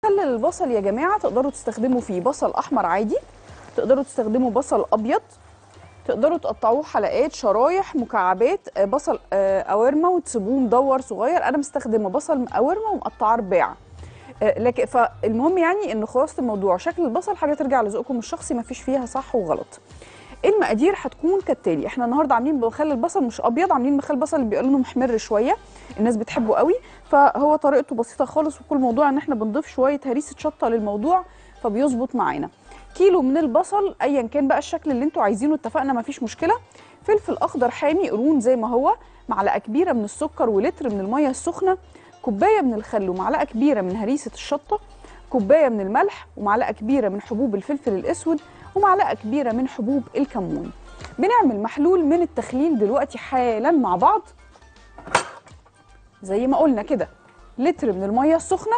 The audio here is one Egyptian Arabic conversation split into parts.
مخلل البصل يا جماعه تقدروا تستخدموا فيه بصل احمر عادي تقدروا تستخدموا بصل ابيض تقدروا تقطعوه حلقات شرايح مكعبات آه، بصل آه، قوارمه وتسيبوه مدور صغير انا مستخدمه بصل قوارمه ومقطعاه رباع آه، لكن فالمهم يعني ان خلاصه الموضوع شكل البصل حاجه ترجع لذوقكم الشخصي ما فيش فيها صح وغلط المقادير هتكون كالتالي احنا النهارده عاملين مخلل البصل مش ابيض عاملين مخلل البصل اللي بيبقى لونه محمر شويه الناس بتحبه قوي فهو طريقته بسيطه خالص وكل موضوع ان احنا بنضيف شويه هريسه شطه للموضوع فبيظبط معانا كيلو من البصل ايا كان بقى الشكل اللي انتوا عايزينه اتفقنا مفيش مشكله فلفل اخضر حامي قرون زي ما هو معلقه كبيره من السكر ولتر من الميه السخنه كوبايه من الخل ومعلقه كبيره من هريسه الشطه كوبايه من الملح ومعلقه كبيره من حبوب الفلفل الاسود ومعلقه كبيره من حبوب الكمون بنعمل محلول من التخليل دلوقتي حالا مع بعض زي ما قلنا كده لتر من الميه السخنه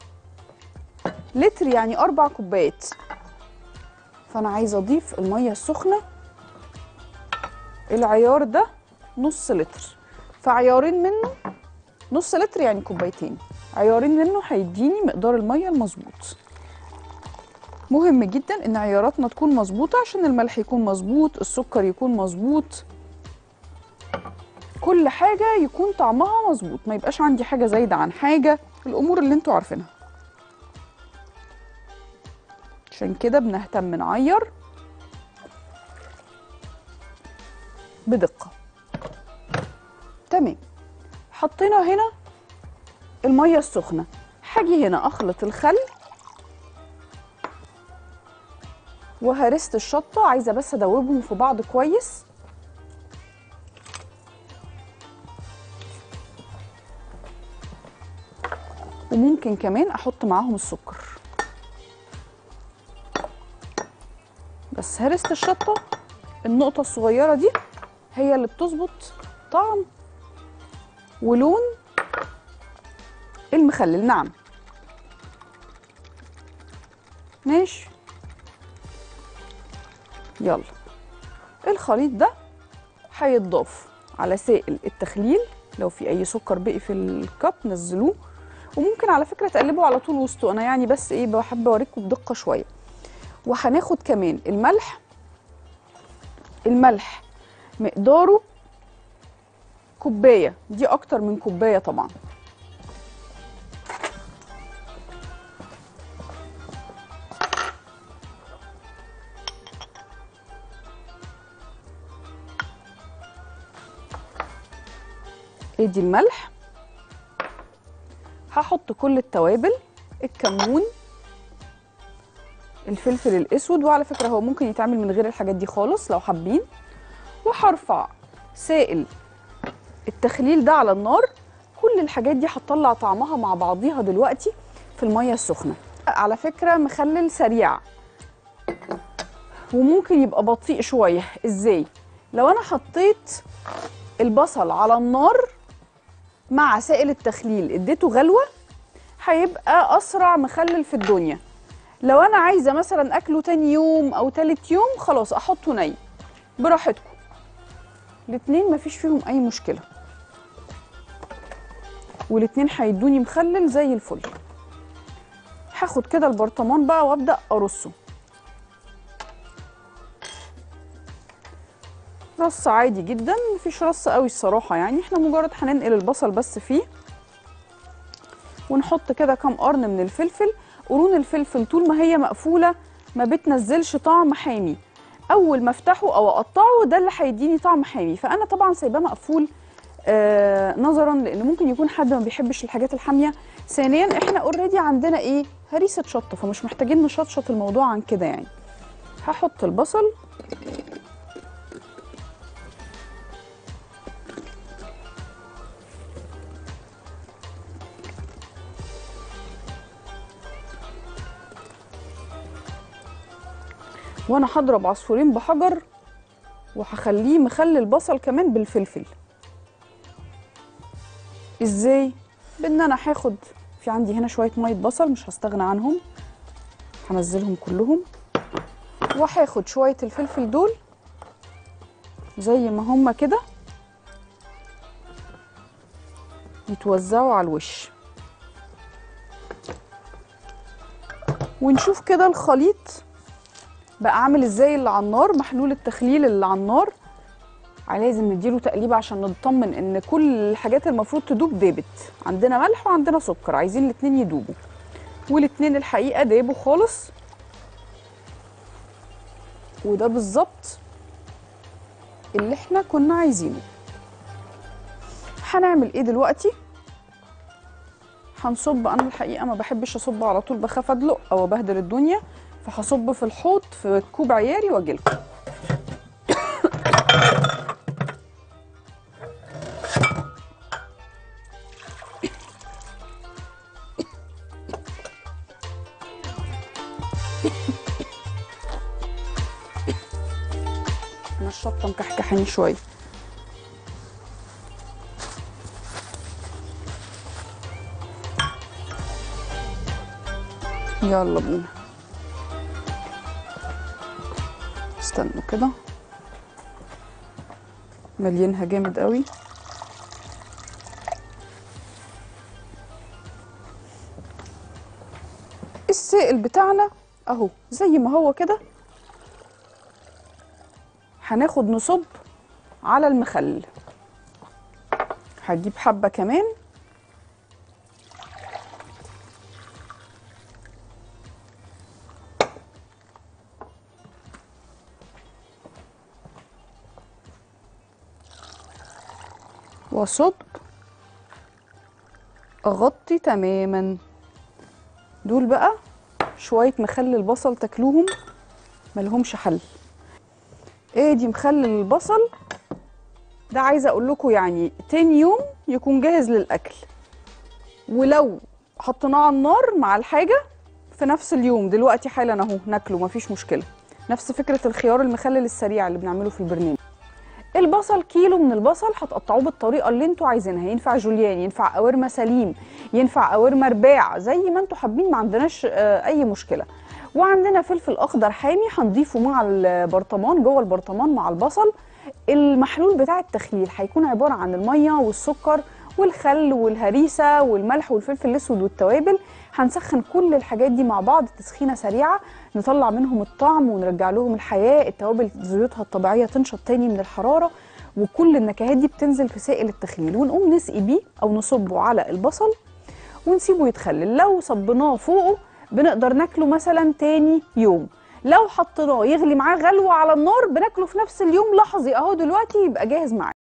لتر يعني اربع كوبايات فانا عايزه اضيف الميه السخنه العيار ده نص لتر فعيارين منه نص لتر يعني كوبايتين عيارين منه هيديني مقدار الميه المظبوط مهم جدا ان عياراتنا تكون مظبوطه عشان الملح يكون مظبوط السكر يكون مظبوط كل حاجه يكون طعمها مظبوط ما يبقاش عندي حاجه زايده عن حاجه الامور اللي انتوا عارفينها عشان كده بنهتم نعير بدقه تمام حطينا هنا الميه السخنه هاجي هنا اخلط الخل وهرست الشطه عايزه بس ادوبهم في بعض كويس وممكن كمان احط معاهم السكر بس هرست الشطه النقطه الصغيره دي هي اللي بتظبط طعم ولون المخلل نعم ماشي يلا الخليط ده هيتضاف على سائل التخليل لو في اي سكر بقي في الكب نزلوه وممكن على فكره تقلبوا على طول وسطه انا يعني بس ايه بحب اوريكم بدقه شويه وهناخد كمان الملح الملح مقداره كوبايه دي اكتر من كوبايه طبعا ادي الملح هحط كل التوابل الكمون الفلفل الاسود وعلى فكره هو ممكن يتعمل من غير الحاجات دي خالص لو حابين وهرفع سائل التخليل ده على النار كل الحاجات دي هتطلع طعمها مع بعضيها دلوقتي في الميه السخنه على فكره مخلل سريع وممكن يبقى بطيء شويه ازاي لو انا حطيت البصل على النار مع سائل التخليل اديته غلوه هيبقى اسرع مخلل في الدنيا لو انا عايزه مثلا اكله تاني يوم او تالت يوم خلاص احطه ني براحتكم الاتنين مفيش فيهم اي مشكله والاتنين هيدوني مخلل زي الفل هاخد كده البرطمان بقى وابدا ارصه رص عادي جدا مفيش رص قوي الصراحه يعني احنا مجرد هننقل البصل بس فيه ونحط كده كام قرن من الفلفل قرون الفلفل طول ما هي مقفوله ما بتنزلش طعم حامي اول ما افتحه او اقطعه ده اللي هيديني طعم حامي فانا طبعا سايباه مقفول آه نظرا لان ممكن يكون حد ما بيحبش الحاجات الحاميه ثانيا احنا اوريدي عندنا ايه هريسه شطه فمش محتاجين نشطشط الموضوع عن كده يعني هحط البصل وانا هضرب عصفورين بحجر وهخليه مخلي البصل كمان بالفلفل ازاي بان انا هاخد في عندي هنا شويه ميه بصل مش هستغنى عنهم هنزلهم كلهم وهاخد شويه الفلفل دول زي ما هما كده يتوزعوا على الوش ونشوف كده الخليط بقى عامل ازاي اللي على النار محلول التخليل اللي على النار لازم نديله تقليبه عشان نطمن ان كل الحاجات المفروض تدوب دابت عندنا ملح وعندنا سكر عايزين الاتنين يدوبوا والاتنين الحقيقه دابوا خالص وده بالظبط اللي احنا كنا عايزينه هنعمل ايه دلوقتي هنصب انا الحقيقه ما بحبش اصب على طول بخاف ادلق او ابهدل الدنيا فهصب في الحوض في كوب عياري واجيلكم انا الشطه مكحكحاني شويه يلا بينا استنوا كده مليانها جامد قوي السائل بتاعنا اهو زي ما هو كده هناخد نصب على المخلل هجيب حبة كمان واصب اغطي تماما دول بقى شوية مخلل بصل تاكلوهم ملهمش حل ادي مخلل البصل ده عايزه اقول لكم يعني تاني يوم يكون جاهز للاكل ولو حطيناه على النار مع الحاجه في نفس اليوم دلوقتي حالا اهو ناكله مفيش مشكله نفس فكره الخيار المخلل السريع اللي بنعمله في البرنامج البصل كيلو من البصل هتقطعوه بالطريقه اللي انتوا عايزينها ينفع جوليان ينفع قوارمه سليم ينفع قوارمه رباع زي ما انتوا حابين ما عندناش آه، اي مشكله وعندنا فلفل اخضر حامي هنضيفه مع البرطمان جوه البرطمان مع البصل المحلول بتاع التخليل هيكون عباره عن الميه والسكر والخل والهريسه والملح والفلفل الاسود والتوابل هنسخن كل الحاجات دي مع بعض تسخينه سريعه نطلع منهم الطعم ونرجع لهم الحياه التوابل زيوتها الطبيعيه تنشط تاني من الحراره وكل النكهات دي بتنزل في سائل التخليل ونقوم نسقي بيه او نصبه على البصل ونسيبه يتخلل لو صبناه فوقه بنقدر ناكله مثلا تاني يوم لو حطيناه يغلي معاه غلوه على النار بناكله في نفس اليوم لحظي اهو دلوقتي يبقى جاهز معانا